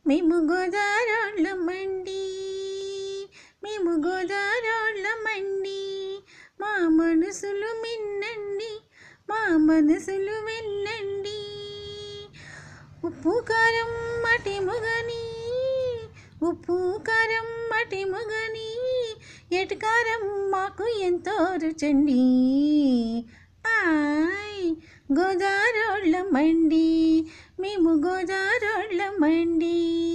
మేము గోదారోళ్ళమండి మేము గోదారోళ్ళమండి మా మనసులు మిన్నండి మా మనసులు వెళ్ళండి ఉప్పు కారం మటి ముగని ఉప్పు కారం మటి ముగని ఎటకారం మాకు ఎంతో రుచండి ఆయ్ గోదారోళ్ళమండి మేము గోదారోళ్ళమండి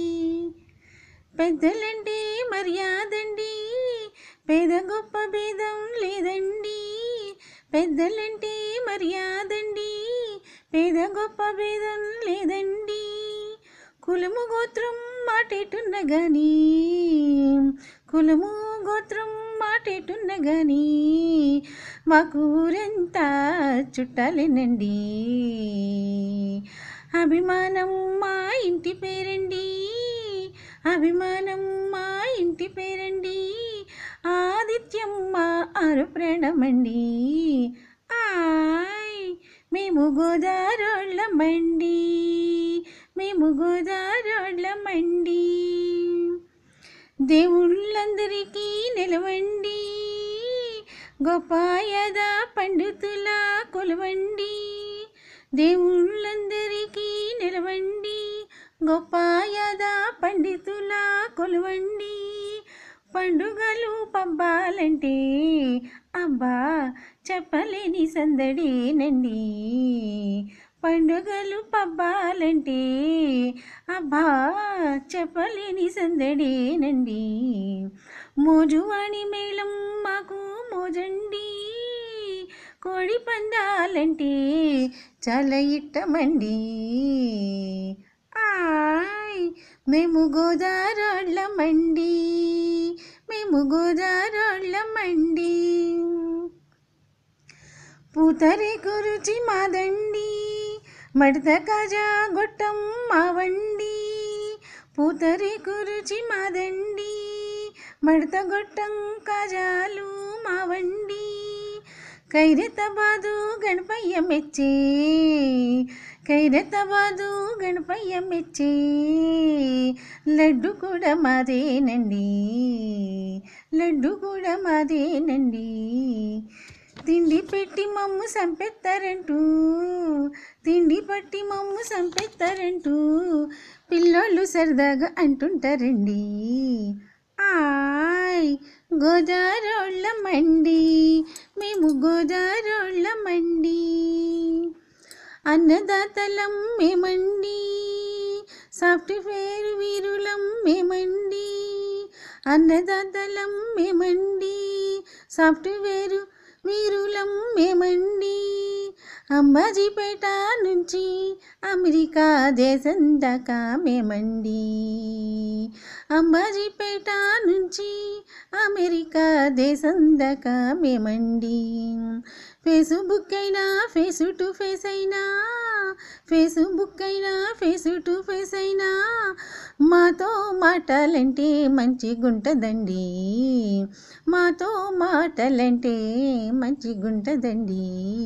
పెద్దలంటే మర్యాదండి పేద గొప్ప భేదం లేదండి పెద్దలంటే మర్యాదండి పేద గొప్ప భేదం లేదండి కులము గోత్రం మాటేటున్న గాని కులము గోత్రం మాటేటున్న గాని మాకు ఊరంతా చుట్టాలేనండి అభిమానం మా ఇంటి పేరండి అభిమానం మా ఇంటి పేరండి ఆదిత్యం మా ఆరు ప్రాణమండి ఆయ్ మేము గోదారోళ్ళమండి మేము గోదారోళ్ళమండి దేవుళ్ళందరికీ నిలవండి గొప్పాయద పండితులా కొలవండి దేవుళ్ళందరికీ నిలవండి గొప్పాయద పండితులా కొలవండి పండుగలు పబ్బాలంటే అబ్బా చెప్పలేని సందడేనండి పండుగలు పబ్బాలంటే అబ్బా చెప్పలేని సందడేనండి మోజువాణి మేళం మాకు మోజండి కోడి పందాలంటే చాలా ఇట్టమండి ఆయ్ మేము గోదారోళ్ళమండి మేము గోదారోళ్ళమండి పూతరేకు రుచి మాదండి మడత కాజా గొట్టం మావండి పూతరేకు రుచి మాదండి మడత గొట్టం కాజాలు మావండి కైరతబాదు గణపయ్య మెచ్చే కైరతబాదు గణపయ్య మెచ్చే లడ్డు కూడా మాదేనండి లడ్డు కూడా మాదేనండి తిండి పెట్టి మమ్ము సంపెత్తారంటూ తిండి పట్టి మమ్ము సంపెత్తారంటూ పిల్లోళ్ళు సరదాగా అంటుంటారండి ఆయ్ గోదారోళ్ళమండి మేము గోదారోళ్ళమండి అన్నదాతలం మేమండి సాఫ్ట్వేర్ వీరులం మేమండి అన్నదాతలం మేమండి సాఫ్ట్వేర్ వీరులం మేమండి అంబాజీపేట నుంచి అమెరికా దేశం దాకా మేమండి అంబాజీపేట నుంచి అమెరికా దేశం దాకా మేమండి ఫేస్బుక్ అయినా ఫేస్ టు ఫేస్ అయినా ఫేస్బుక్ అయినా ఫేస్ టు ఫేస్ అయినా మాతో మాటలంటే మంచిగుంటదండి మాతో మాటలంటే మంచిగుంటదండి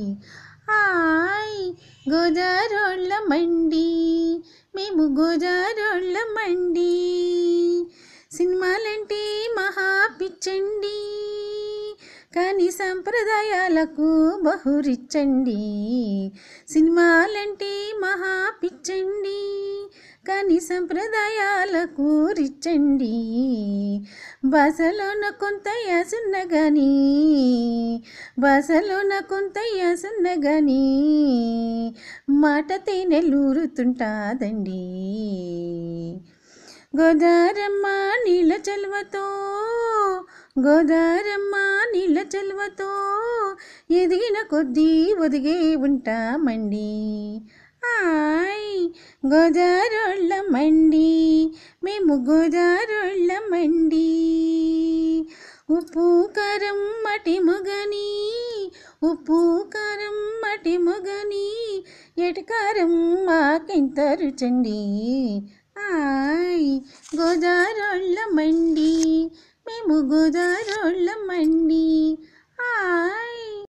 హాయ్ గోదారోళ్ళమండి మేము గోదారోళ్ళమండి సినిమాలంటే మహా పిచ్చండి కానీ సంప్రదాయాలకు బహురిచ్చండి సినిమాలంటే మహా పిచ్చండి కానీ సంప్రదాయాలకు రిచ్చండి భాషలోన కొంత యాసున్న గాని భాషలోన కొంత యాసున్న గాని మాట తేనెలూరుతుంటాదండి గోదారమ్మ నీళ్ళ చలువతో గోదారమ్మ నీళ్ళ చలువతో ఎదిగిన కొద్దీ ఒదిగే ఉంటామండి ఆయ్ గోదారోళ్ళమండి మేము గోదారోళ్ళమండి ఉప్పు కారం మటి మొగని ఉప్పు కారం మటి మొగని ఎటకారం మాకెంత రుచండి ఆయ్ గోదారోళ్ళమండి మేము గోదారోళ్ళమండి ఆయ్